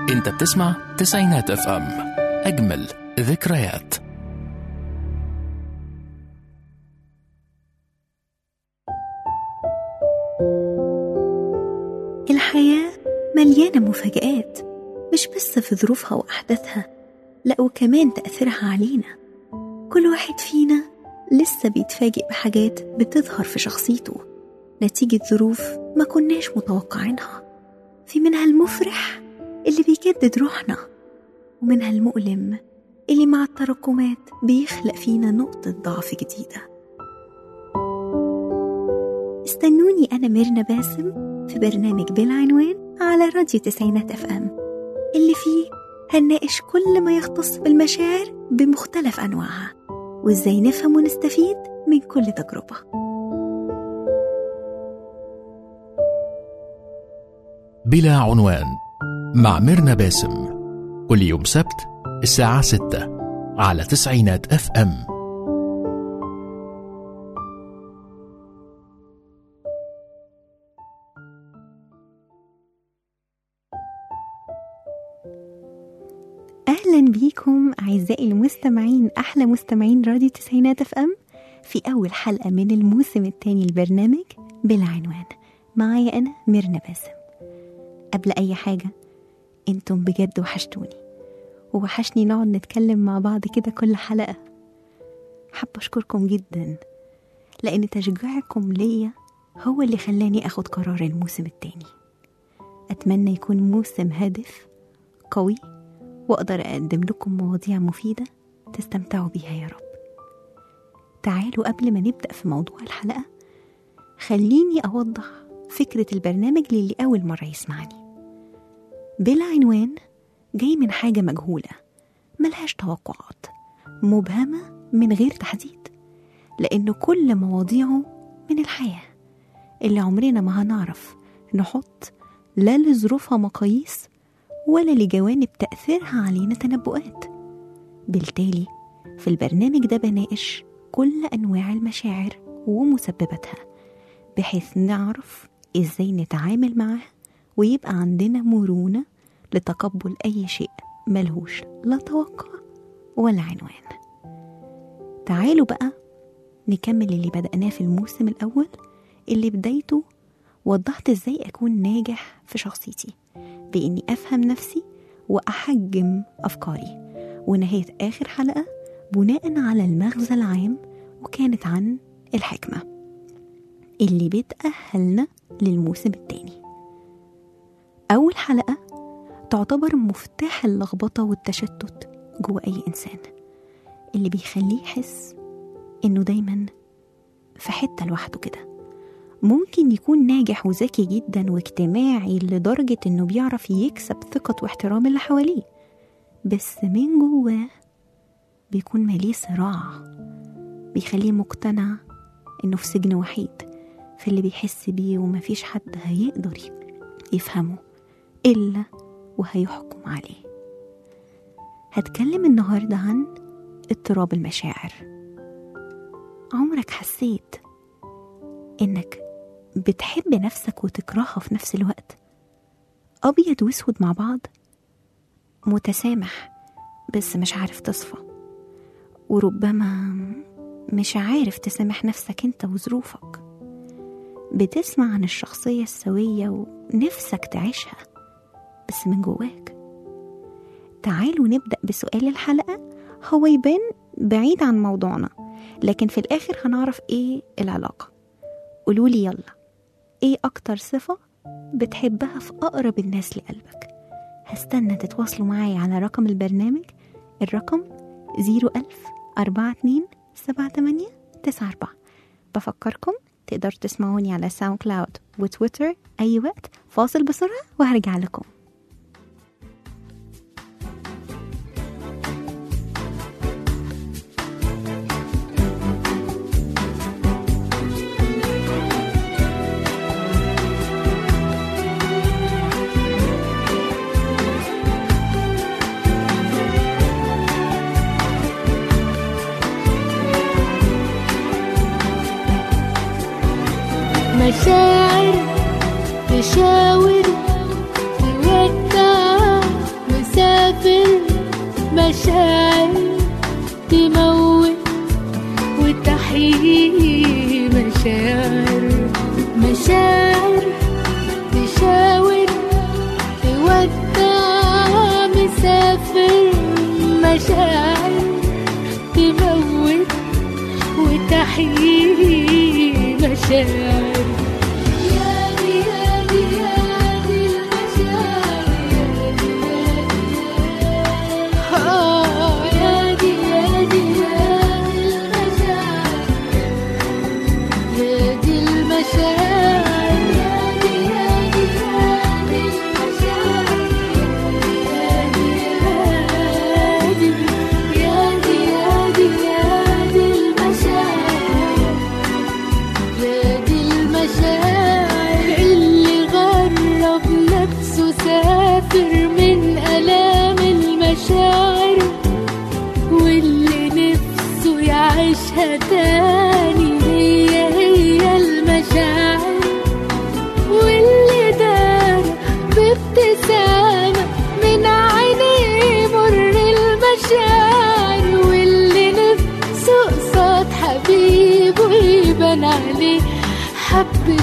انت بتسمع تسعينات اف ام اجمل ذكريات الحياة مليانة مفاجآت مش بس في ظروفها وأحداثها لأ وكمان تأثيرها علينا كل واحد فينا لسه بيتفاجئ بحاجات بتظهر في شخصيته نتيجة ظروف ما كناش متوقعينها في منها المفرح اللي بيجدد روحنا ومنها المؤلم اللي مع التراكمات بيخلق فينا نقطة ضعف جديدة استنوني أنا ميرنا باسم في برنامج بالعنوان على راديو تسعينات اف ام اللي فيه هنناقش كل ما يختص بالمشاعر بمختلف أنواعها وإزاي نفهم ونستفيد من كل تجربة بلا عنوان مع ميرنا باسم كل يوم سبت الساعة 6 على تسعينات اف ام أهلا بيكم أعزائي المستمعين أحلى مستمعين راديو تسعينات اف ام في أول حلقة من الموسم الثاني البرنامج بالعنوان معايا أنا ميرنا باسم قبل أي حاجة انتم بجد وحشتوني ووحشني نقعد نتكلم مع بعض كده كل حلقة حابة أشكركم جدا لأن تشجيعكم ليا هو اللي خلاني أخد قرار الموسم التاني أتمنى يكون موسم هادف قوي وأقدر أقدم لكم مواضيع مفيدة تستمتعوا بيها يا رب تعالوا قبل ما نبدأ في موضوع الحلقة خليني أوضح فكرة البرنامج للي أول مرة يسمعني بلا عنوان جاي من حاجة مجهولة ملهاش توقعات مبهمة من غير تحديد لأن كل مواضيعه من الحياة اللي عمرنا ما هنعرف نحط لا لظروفها مقاييس ولا لجوانب تأثيرها علينا تنبؤات بالتالي في البرنامج ده بناقش كل أنواع المشاعر ومسبباتها بحيث نعرف إزاي نتعامل معاها ويبقى عندنا مرونة لتقبل أي شيء ملهوش لا توقع ولا عنوان تعالوا بقى نكمل اللي بدأناه في الموسم الأول اللي بدايته وضحت إزاي أكون ناجح في شخصيتي بإني أفهم نفسي وأحجم أفكاري ونهاية آخر حلقة بناء على المغزى العام وكانت عن الحكمة اللي بتأهلنا للموسم التاني أول حلقة تعتبر مفتاح اللخبطة والتشتت جوه أي إنسان اللي بيخليه يحس إنه دايما في حتة لوحده كده ممكن يكون ناجح وذكي جدا واجتماعي لدرجة إنه بيعرف يكسب ثقة واحترام اللي حواليه بس من جواه بيكون ماليه صراع بيخليه مقتنع إنه في سجن وحيد في اللي بيحس بيه ومفيش حد هيقدر يفهمه إلا وهيحكم عليه هتكلم النهاردة عن اضطراب المشاعر عمرك حسيت إنك بتحب نفسك وتكرهها في نفس الوقت أبيض وأسود مع بعض متسامح بس مش عارف تصفى وربما مش عارف تسامح نفسك انت وظروفك بتسمع عن الشخصية السوية ونفسك تعيشها بس من جواك تعالوا نبدأ بسؤال الحلقة هو يبان بعيد عن موضوعنا لكن في الآخر هنعرف إيه العلاقة قولولي يلا إيه أكتر صفة بتحبها في أقرب الناس لقلبك هستنى تتواصلوا معايا على رقم البرنامج الرقم 01000 42 78 94 بفكركم تقدروا تسمعوني على ساوند كلاود وتويتر أي وقت فاصل بسرعة وهرجع لكم مشاعر تشاور مشاعر تموت وتحيي مشاعر مشاعر تشاور تودع مسافر مشاعر تموت وتحيي مشاعر يا دي يا دي يا دي المشاعر آه، يا دي يا دي يا دي المشاعر يا دي المشاعر يا دي يا دي يا دي المشاعر يا دي يا دي يا دي يا دي المشاعر يا دي المشاعر اللي غرب نفسه سافر من آلام المشاعر واللي نفسه يعيشها تاني هي هي المشاعر واللي دار بابتسامة من عينيه مر المشاعر واللي نفسه قصاد حبيبه يبان عليه حبة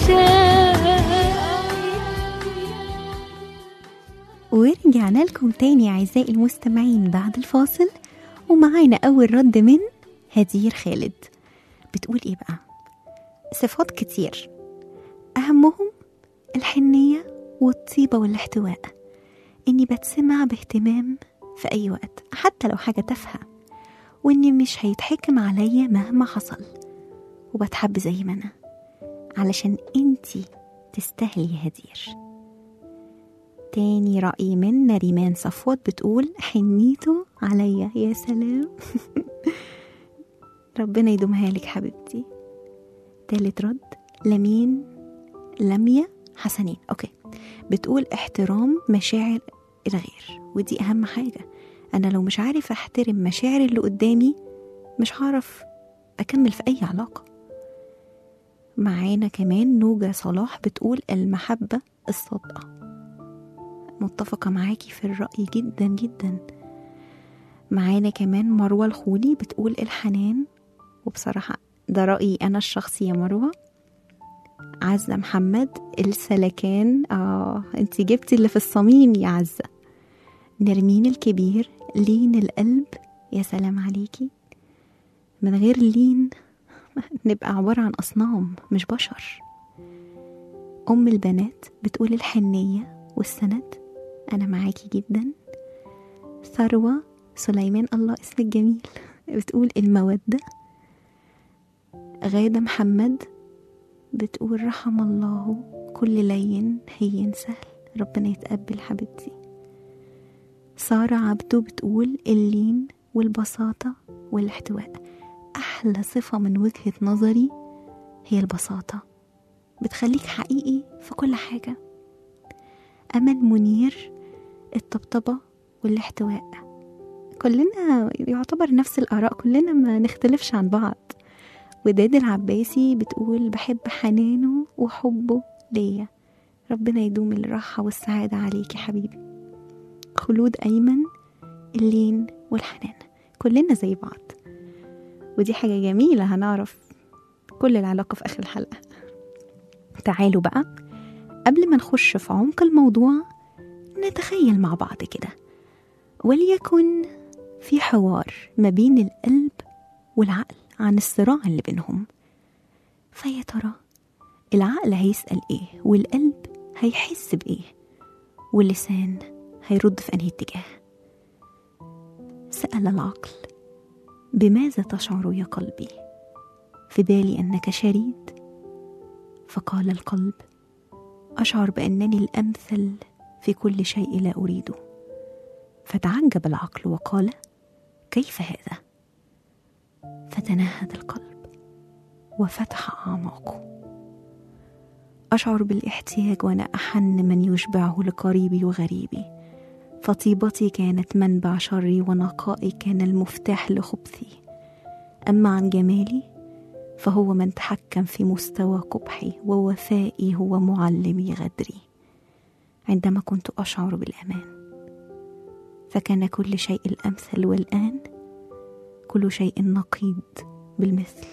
مشاعر ورجعنا لكم تاني أعزائي المستمعين بعد الفاصل ومعانا أول رد من هدير خالد بتقول إيه بقى صفات كتير أهمهم الحنية والطيبة والاحتواء إني بتسمع باهتمام في أي وقت حتى لو حاجة تافهة وإني مش هيتحكم عليا مهما حصل وبتحب زي ما أنا علشان إنتي تستاهلي يا هدير تاني رأي من نريمان صفوت بتقول حنيته عليا يا سلام ربنا يدومها لك حبيبتي تالت رد لمين لميا حسنين اوكي بتقول احترام مشاعر الغير ودي اهم حاجة انا لو مش عارف احترم مشاعر اللي قدامي مش هعرف اكمل في اي علاقة معانا كمان نوجة صلاح بتقول المحبة الصادقة متفقة معاكي في الرأي جدا جدا معانا كمان مروة الخولي بتقول الحنان وبصراحة ده رأيي أنا الشخصي يا مروة عزة محمد السلكان اه انتي جبتي اللي في الصميم يا عزة نرمين الكبير لين القلب يا سلام عليكي من غير لين نبقى عبارة عن أصنام مش بشر أم البنات بتقول الحنية والسند أنا معاكي جدا ثروة سليمان الله اسمك جميل بتقول المودة غادة محمد بتقول رحم الله كل لين هين سهل ربنا يتقبل حبيبتي سارة عبدو بتقول اللين والبساطة والاحتواء أحلى صفة من وجهة نظري هي البساطة بتخليك حقيقي في كل حاجة أمل منير الطبطبة والاحتواء كلنا يعتبر نفس الآراء كلنا ما نختلفش عن بعض وداد العباسي بتقول بحب حنانه وحبه ليا ربنا يدوم الراحة والسعادة عليك يا حبيبي خلود أيمن اللين والحنان كلنا زي بعض ودي حاجة جميلة هنعرف كل العلاقة في آخر الحلقة تعالوا بقى قبل ما نخش في عمق الموضوع نتخيل مع بعض كده وليكن في حوار ما بين القلب والعقل عن الصراع اللي بينهم فيا ترى العقل هيسأل ايه والقلب هيحس بايه واللسان هيرد في انهي اتجاه سأل العقل بماذا تشعر يا قلبي في بالي انك شريد فقال القلب اشعر بانني الامثل في كل شيء لا اريده فتعجب العقل وقال كيف هذا فتنهد القلب وفتح اعماقه اشعر بالاحتياج وانا احن من يشبعه لقريبي وغريبي فطيبتي كانت منبع شري ونقائي كان المفتاح لخبثي اما عن جمالي فهو من تحكم في مستوى قبحي ووفائي هو معلمي غدري عندما كنت اشعر بالامان فكان كل شيء الأمثل والآن كل شيء نقيض بالمثل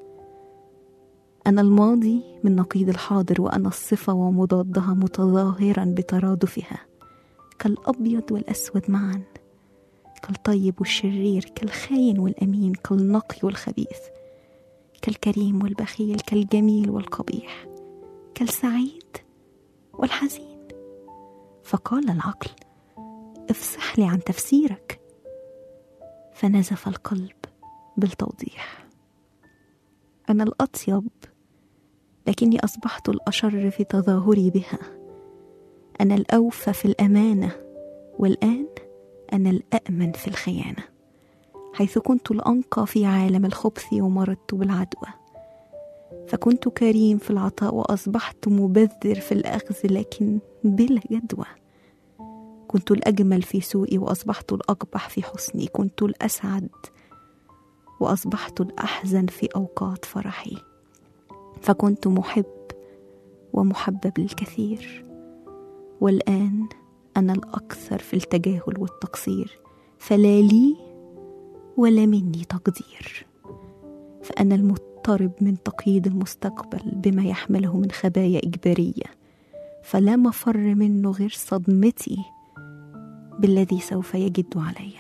أنا الماضي من نقيض الحاضر وأنا الصفة ومضادها متظاهرا بترادفها كالأبيض والأسود معا كالطيب والشرير كالخاين والأمين كالنقي والخبيث كالكريم والبخيل كالجميل والقبيح كالسعيد والحزين فقال العقل افصح لي عن تفسيرك فنزف القلب بالتوضيح انا الاطيب لكني اصبحت الاشر في تظاهري بها انا الاوفى في الامانه والان انا الامن في الخيانه حيث كنت الانقى في عالم الخبث ومرضت بالعدوى فكنت كريم في العطاء واصبحت مبذر في الاخذ لكن بلا جدوى كنت الاجمل في سوءي واصبحت الاقبح في حسني كنت الاسعد واصبحت الاحزن في اوقات فرحي فكنت محب ومحبب للكثير والان انا الاكثر في التجاهل والتقصير فلا لي ولا مني تقدير فانا المضطرب من تقييد المستقبل بما يحمله من خبايا اجباريه فلا مفر منه غير صدمتي بالذي سوف يجد علي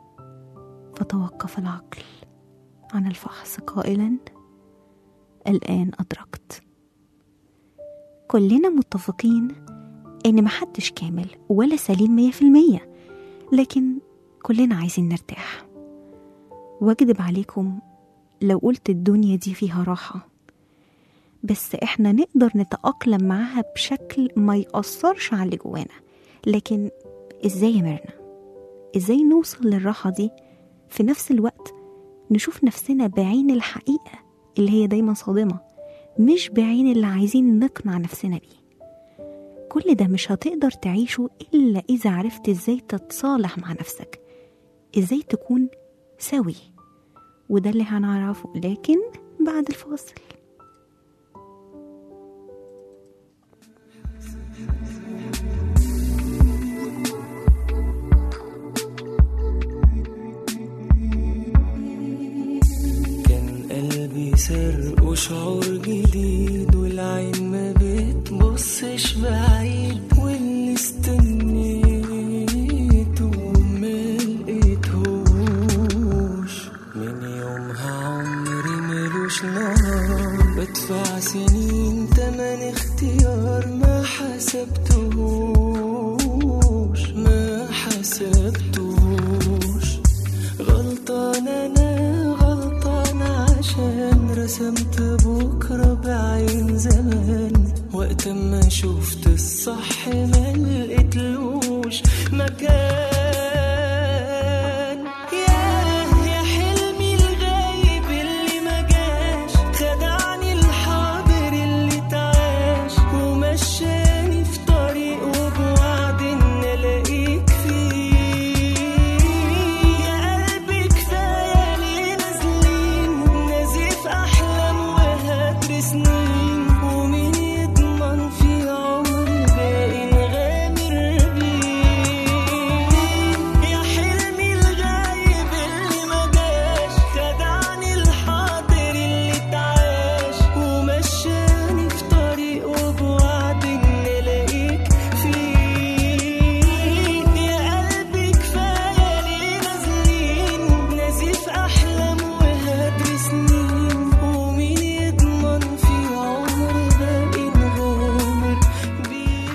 فتوقف العقل عن الفحص قائلا الان ادركت كلنا متفقين ان محدش كامل ولا سليم مية في المية لكن كلنا عايزين نرتاح واكدب عليكم لو قلت الدنيا دي فيها راحة بس احنا نقدر نتأقلم معاها بشكل ما يأثرش على اللي جوانا لكن ازاي يا ميرنا ازاي نوصل للراحة دي في نفس الوقت نشوف نفسنا بعين الحقيقة اللي هي دايما صادمة مش بعين اللي عايزين نقنع نفسنا بيه كل ده مش هتقدر تعيشه إلا إذا عرفت إزاي تتصالح مع نفسك إزاي تكون سوي وده اللي هنعرفه لكن بعد الفاصل كان قلبي سرق وشعور جديد والعين ما بتبصش بعيد واللي استنيته ما لقيتهوش من يومها عمري ملوش نهار بدفع سنين تمن اختيار ما حسبتهوش ما حسبتهوش غلطان انا غلطان عشان رسمت بكرة بعين زمان وقت ما شفت الصح ما لقيتلوش مكان ياه يا حلمي الغايب اللي ما جاش خدعني الحاضر اللي تعاش ومشاني في طريق وبوعد ان الاقيك فيه يا قلبي كفايه ليه نازلين نزيف احلام وهدر سنين ومين يضمن في عمر باقي نغامر بيه يا حلمي الغايب اللي ما جاش خدعني الحاضر اللي تعاش ومشاني في طريق وبوعد ان الاقيك فيه يا قلبي كفايه ليه نازلين نزيف احلام وهدر سنين ومين يضمن في عمر باقي نغامر بيه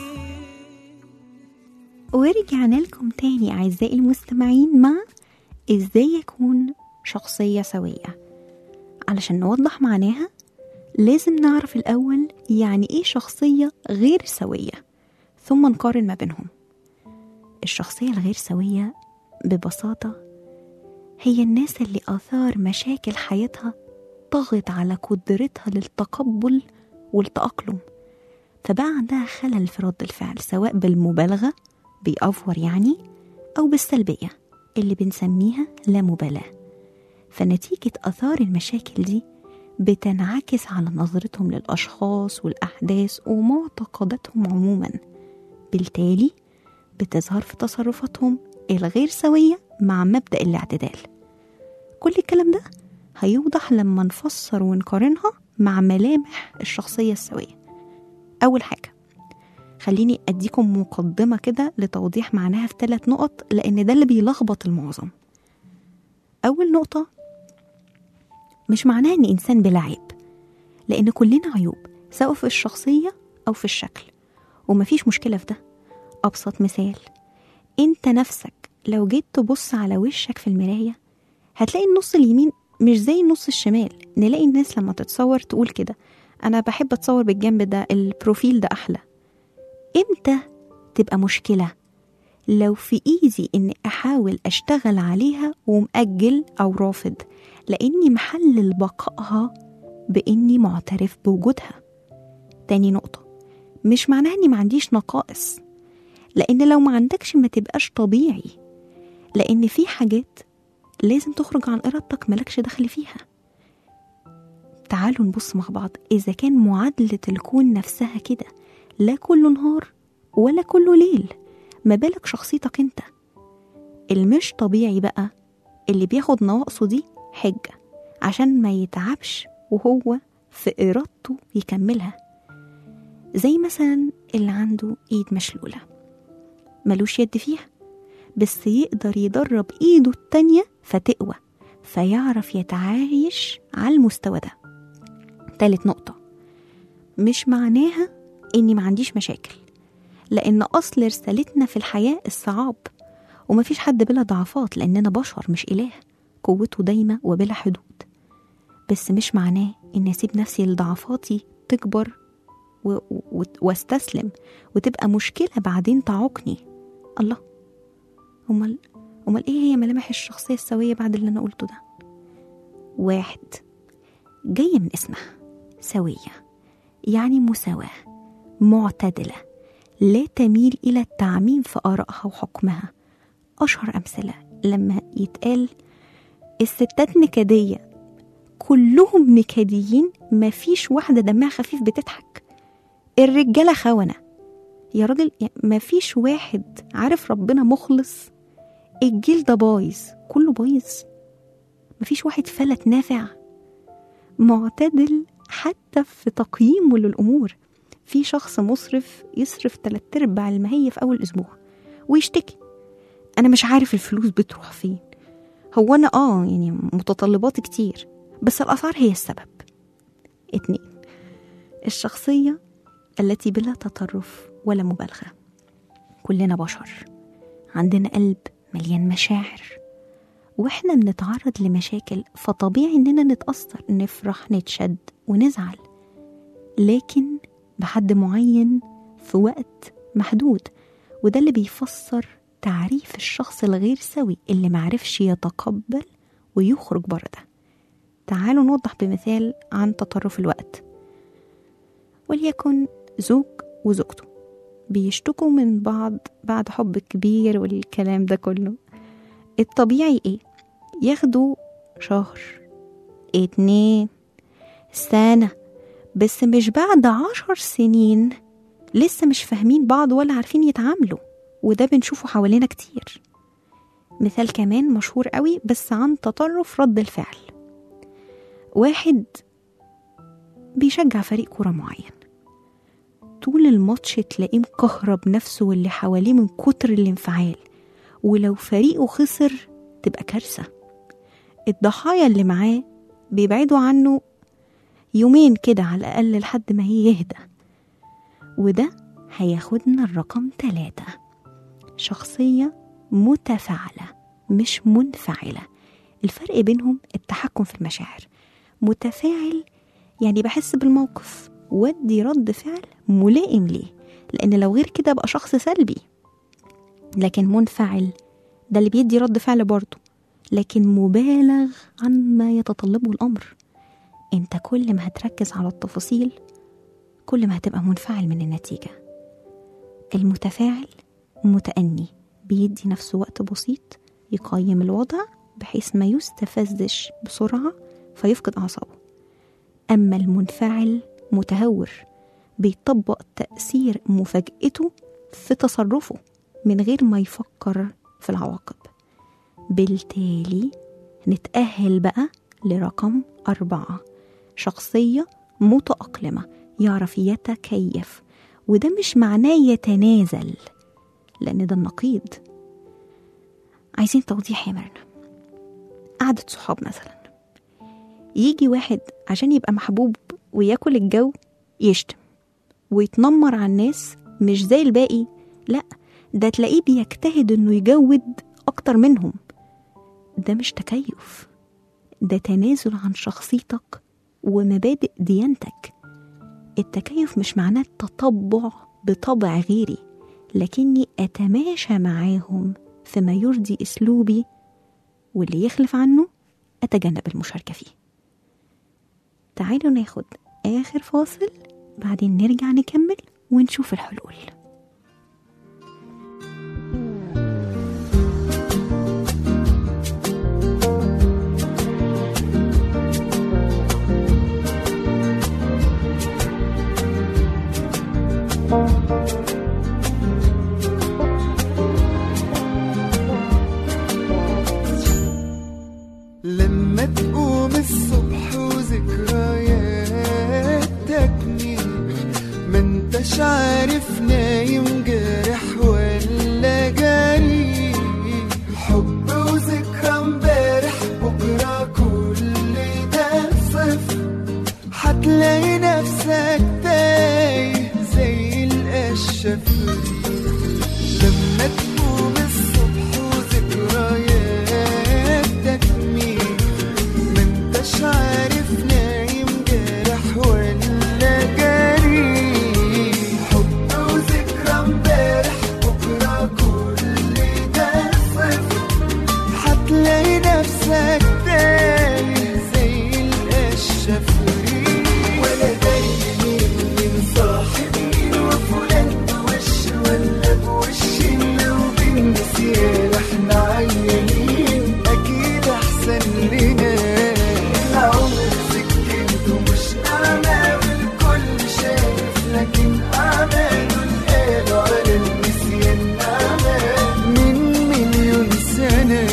ورجعنا لكم تاني أعزائي المستمعين مع إزاي يكون شخصية سوية علشان نوضح معناها لازم نعرف الأول يعني إيه شخصية غير سوية ثم نقارن ما بينهم الشخصية الغير سوية ببساطة هي الناس اللي آثار مشاكل حياتها طغت على قدرتها للتقبل والتأقلم فبقى عندها خلل في رد الفعل سواء بالمبالغة بيأفور يعني أو بالسلبية اللي بنسميها لا مبالاة فنتيجة آثار المشاكل دي بتنعكس على نظرتهم للأشخاص والأحداث ومعتقداتهم عموما بالتالي بتظهر في تصرفاتهم الغير سوية مع مبدأ الاعتدال كل الكلام ده هيوضح لما نفسر ونقارنها مع ملامح الشخصية السوية أول حاجة خليني أديكم مقدمة كده لتوضيح معناها في ثلاث نقط لأن ده اللي بيلخبط المعظم أول نقطة مش معناها إن إنسان بلا عيب لأن كلنا عيوب سواء في الشخصية أو في الشكل ومفيش مشكلة في ده أبسط مثال أنت نفسك لو جيت تبص على وشك في المراية هتلاقي النص اليمين مش زي النص الشمال نلاقي الناس لما تتصور تقول كده أنا بحب أتصور بالجنب ده البروفيل ده أحلى إمتى تبقى مشكلة لو في إيدي إني أحاول أشتغل عليها ومأجل أو رافض لأني محلل بقائها بإني معترف بوجودها تاني نقطة مش معناها إني ما عنديش نقائص لأن لو ما عندكش ما تبقاش طبيعي لأن في حاجات لازم تخرج عن إرادتك ملكش دخل فيها تعالوا نبص مع بعض إذا كان معادلة الكون نفسها كده لا كله نهار ولا كله ليل ما بالك شخصيتك انت المش طبيعي بقى اللي بياخد نواقصه دي حجة عشان ما يتعبش وهو في إرادته يكملها زي مثلا اللي عنده إيد مشلولة ملوش يد فيها بس يقدر يدرب إيده التانية فتقوى فيعرف يتعايش على المستوى ده تالت نقطة مش معناها إني ما عنديش مشاكل لأن أصل رسالتنا في الحياة الصعاب ومفيش حد بلا ضعفات لأننا بشر مش إله قوته دايمة وبلا حدود بس مش معناه إني أسيب نفسي لضعفاتي تكبر و... و... واستسلم وتبقى مشكلة بعدين تعوقني الله أمال أمال إيه هي ملامح الشخصية السوية بعد اللي أنا قلته ده واحد جاية من اسمها سوية يعني مساواة معتدلة لا تميل إلى التعميم في آرائها وحكمها أشهر أمثلة لما يتقال الستات نكدية كلهم نكديين مفيش واحدة دمها خفيف بتضحك الرجالة خونة يا راجل مفيش واحد عارف ربنا مخلص الجيل ده بايظ كله بايظ مفيش واحد فلت نافع معتدل حتى في تقييمه للأمور في شخص مصرف يصرف تلات ارباع المهية في أول أسبوع ويشتكي أنا مش عارف الفلوس بتروح فين هو أنا آه يعني متطلباتي كتير بس الأسعار هي السبب اتنين الشخصية التي بلا تطرف ولا مبالغة كلنا بشر عندنا قلب مليان مشاعر واحنا بنتعرض لمشاكل فطبيعي اننا نتأثر نفرح نتشد ونزعل لكن بحد معين في وقت محدود وده اللي بيفسر تعريف الشخص الغير سوي اللي معرفش يتقبل ويخرج بره ده تعالوا نوضح بمثال عن تطرف الوقت وليكن زوج وزوجته بيشتكوا من بعض بعد حب كبير والكلام ده كله الطبيعي ايه ياخدوا شهر اتنين سنة بس مش بعد عشر سنين لسه مش فاهمين بعض ولا عارفين يتعاملوا وده بنشوفه حوالينا كتير مثال كمان مشهور قوي بس عن تطرف رد الفعل واحد بيشجع فريق كرة معين طول الماتش تلاقيه مكهرب نفسه واللي حواليه من كتر الانفعال ولو فريقه خسر تبقى كارثة الضحايا اللي معاه بيبعدوا عنه يومين كده على الأقل لحد ما هي يهدى وده هياخدنا الرقم ثلاثة شخصية متفاعلة مش منفعلة الفرق بينهم التحكم في المشاعر متفاعل يعني بحس بالموقف ودي رد فعل ملائم ليه لأن لو غير كده بقى شخص سلبي لكن منفعل ده اللي بيدي رد فعل برضه لكن مبالغ عما يتطلبه الأمر انت كل ما هتركز على التفاصيل كل ما هتبقى منفعل من النتيجة المتفاعل متأني بيدي نفسه وقت بسيط يقيم الوضع بحيث ما يستفزش بسرعة فيفقد أعصابه أما المنفعل متهور بيطبق تأثير مفاجأته في تصرفه من غير ما يفكر في العواقب بالتالي نتأهل بقى لرقم أربعة شخصية متأقلمة يعرف يتكيف وده مش معناه يتنازل لأن ده النقيض عايزين توضيح يا مرنا قعدة صحاب مثلا يجي واحد عشان يبقى محبوب وياكل الجو يشتم ويتنمر على الناس مش زي الباقي لا ده تلاقيه بيجتهد انه يجود اكتر منهم ده مش تكيف ده تنازل عن شخصيتك ومبادئ ديانتك التكيف مش معناه التطبع بطبع غيري لكني اتماشى معاهم فيما يرضي اسلوبي واللي يخلف عنه اتجنب المشاركه فيه تعالوا ناخد اخر فاصل بعدين نرجع نكمل ونشوف الحلول لما تقوم الصبح وذكريات تجنيك ما انتش عارف نايم جارح ولا جريح حب وذكرى امبارح بكرة كل ده صفر هتلاقي نفسك تايه زي القشة في لما تقوم الصبح وذكريات تكميل ما انتش عارف نايم جارح ولا جريح حب وذكرى امبارح بكرة كل ده صفر هتلاقي نفسك تايه زي القشة في ريق ولا داري مين من صاحب مين وفلان بوش ولا بوش لو بالنسيان احنا عيانين اكيد احسن لنا العمر سكنته مش اعمى والكل شايف لكن اعماله القالوا على النسيان اعمى من مليون سنه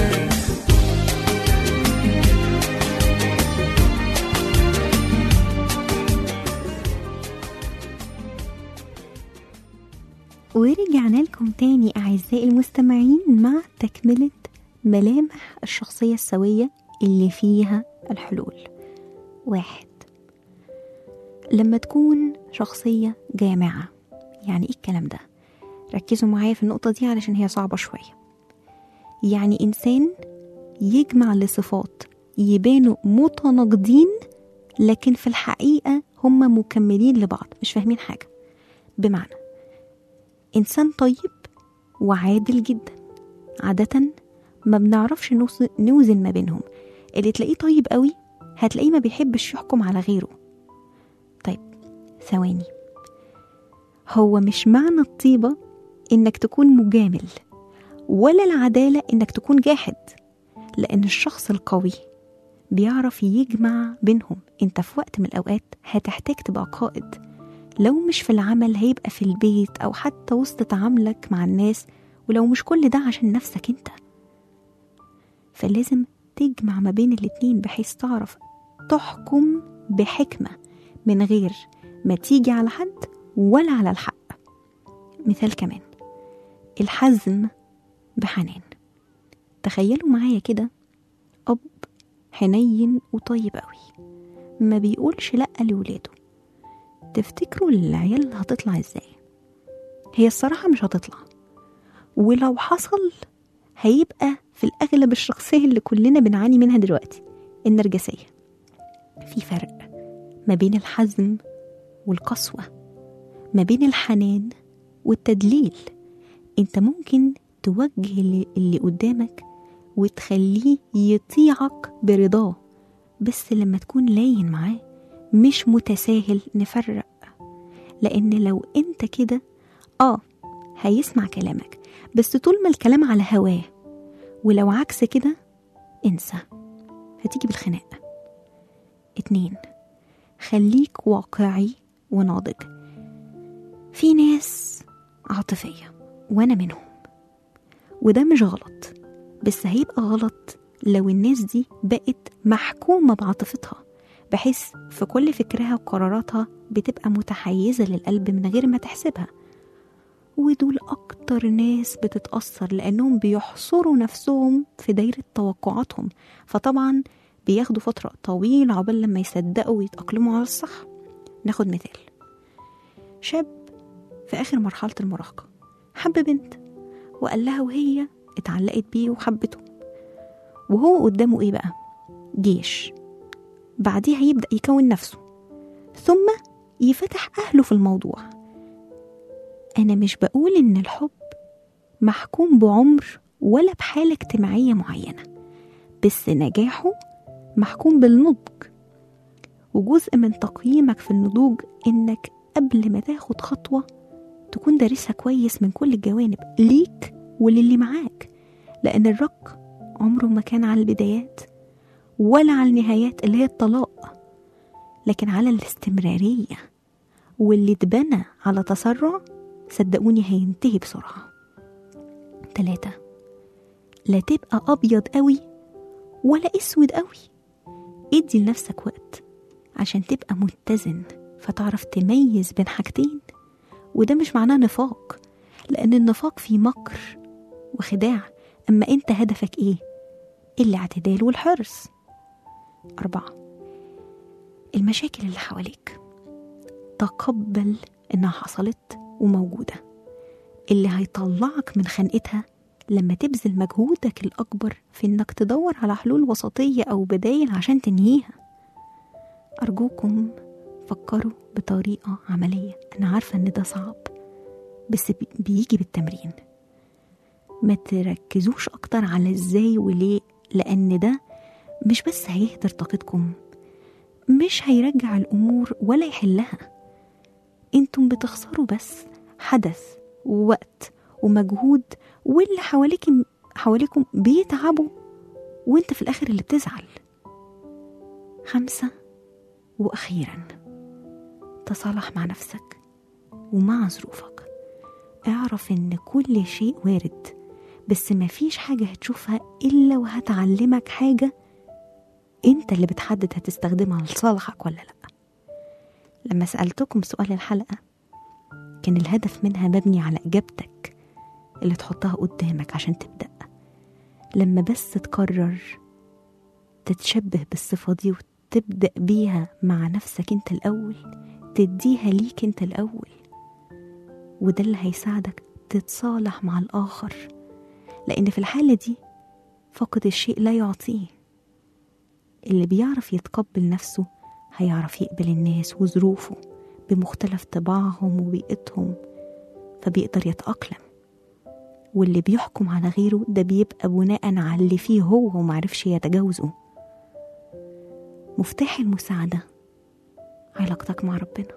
ورجعنا لكم تاني أعزائي المستمعين مع تكملة ملامح الشخصية السوية اللي فيها الحلول واحد لما تكون شخصية جامعة يعني ايه الكلام ده ركزوا معايا في النقطة دي علشان هي صعبة شوية يعني إنسان يجمع لصفات يبانوا متناقضين لكن في الحقيقة هما مكملين لبعض مش فاهمين حاجة بمعنى إنسان طيب وعادل جدا عادة ما بنعرفش نوص- نوزن ما بينهم اللي تلاقيه طيب قوي هتلاقيه ما بيحبش يحكم على غيره طيب ثواني هو مش معنى الطيبة إنك تكون مجامل ولا العدالة إنك تكون جاحد لأن الشخص القوي بيعرف يجمع بينهم انت في وقت من الأوقات هتحتاج تبقى قائد لو مش في العمل هيبقى في البيت أو حتى وسط تعاملك مع الناس ولو مش كل ده عشان نفسك انت فلازم تجمع ما بين الاتنين بحيث تعرف تحكم بحكمة من غير ما تيجي على حد ولا على الحق مثال كمان الحزم بحنان تخيلوا معايا كده أب حنين وطيب قوي ما بيقولش لأ لولاده تفتكروا العيال هتطلع ازاي هي الصراحة مش هتطلع ولو حصل هيبقى في الأغلب الشخصية اللي كلنا بنعاني منها دلوقتي النرجسية في فرق ما بين الحزم والقسوة ما بين الحنان والتدليل انت ممكن توجه اللي- اللي قدامك وتخليه يطيعك برضاه بس لما تكون لاين معاه مش متساهل نفرق لان لو انت كده اه هيسمع كلامك بس طول ما الكلام على هواه ولو عكس كده انسى هتيجي بالخناق اتنين خليك واقعي وناضج في ناس عاطفية وأنا منهم وده مش غلط بس هيبقى غلط لو الناس دي بقت محكومة بعاطفتها بحيث في كل فكرها وقراراتها بتبقى متحيزة للقلب من غير ما تحسبها ودول أكتر ناس بتتأثر لأنهم بيحصروا نفسهم في دايرة توقعاتهم فطبعا بياخدوا فترة طويلة عقبال لما يصدقوا ويتأقلموا على الصح ناخد مثال شاب في آخر مرحلة المراهقة حب بنت وقال لها وهي اتعلقت بيه وحبته وهو قدامه ايه بقى جيش بعديها يبدأ يكون نفسه ثم يفتح أهله في الموضوع أنا مش بقول إن الحب محكوم بعمر ولا بحالة اجتماعية معينة بس نجاحه محكوم بالنضج وجزء من تقييمك في النضوج إنك قبل ما تاخد خطوة تكون دارسها كويس من كل الجوانب ليك وللي معاك لأن الرق عمره ما كان على البدايات ولا على النهايات اللي هي الطلاق لكن على الاستمرارية واللي اتبنى على تسرع صدقوني هينتهي بسرعة تلاتة لا تبقى أبيض قوي ولا أسود قوي ادي لنفسك وقت عشان تبقى متزن فتعرف تميز بين حاجتين وده مش معناه نفاق لأن النفاق فيه مكر وخداع أما أنت هدفك إيه؟ الاعتدال والحرص أربعة المشاكل اللي حواليك تقبل إنها حصلت وموجودة اللي هيطلعك من خنقتها لما تبذل مجهودك الأكبر في إنك تدور على حلول وسطية أو بدايل عشان تنهيها أرجوكم فكروا بطريقة عملية أنا عارفة إن ده صعب بس بي- بيجي بالتمرين ما تركزوش أكتر على إزاي وليه لأن ده مش بس هيهدر طاقتكم مش هيرجع الأمور ولا يحلها انتم بتخسروا بس حدث ووقت ومجهود واللي حواليك حواليكم بيتعبوا وانت في الآخر اللي بتزعل خمسة وأخيرا تصالح مع نفسك ومع ظروفك اعرف ان كل شيء وارد بس مفيش حاجة هتشوفها إلا وهتعلمك حاجة انت اللي بتحدد هتستخدمها لصالحك ولا لأ لما سألتكم سؤال الحلقة كان الهدف منها مبني على إجابتك اللي تحطها قدامك عشان تبدأ لما بس تقرر تتشبه بالصفة دي وتبدأ بيها مع نفسك انت الأول تديها ليك انت الأول وده اللي هيساعدك تتصالح مع الآخر لأن في الحالة دي فقد الشيء لا يعطيه اللي بيعرف يتقبل نفسه هيعرف يقبل الناس وظروفه بمختلف طباعهم وبيئتهم فبيقدر يتأقلم واللي بيحكم على غيره ده بيبقى بناء على اللي فيه هو ومعرفش يتجاوزه مفتاح المساعدة علاقتك مع ربنا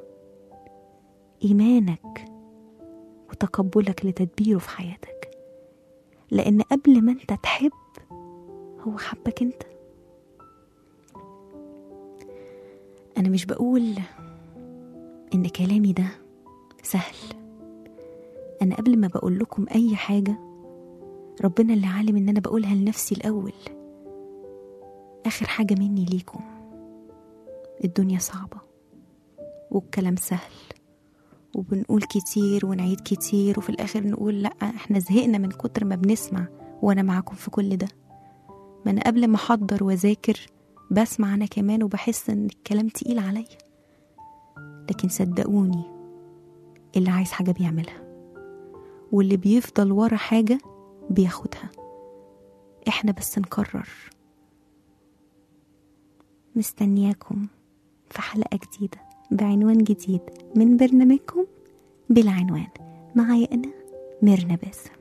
إيمانك وتقبلك لتدبيره في حياتك لأن قبل ما أنت تحب هو حبك أنت أنا مش بقول إن كلامي ده سهل أنا قبل ما بقول لكم أي حاجة ربنا اللي عالم إن أنا بقولها لنفسي الأول آخر حاجة مني ليكم الدنيا صعبة والكلام سهل وبنقول كتير ونعيد كتير وفي الآخر نقول لأ احنا زهقنا من كتر ما بنسمع وأنا معاكم في كل ده ما أنا قبل ما أحضر وأذاكر بسمع أنا كمان وبحس إن الكلام تقيل عليا لكن صدقوني اللي عايز حاجة بيعملها واللي بيفضل ورا حاجة بياخدها احنا بس نقرر مستنياكم في حلقة جديدة بعنوان جديد من برنامجكم بلا عنوان معايا أنا ميرنا باسم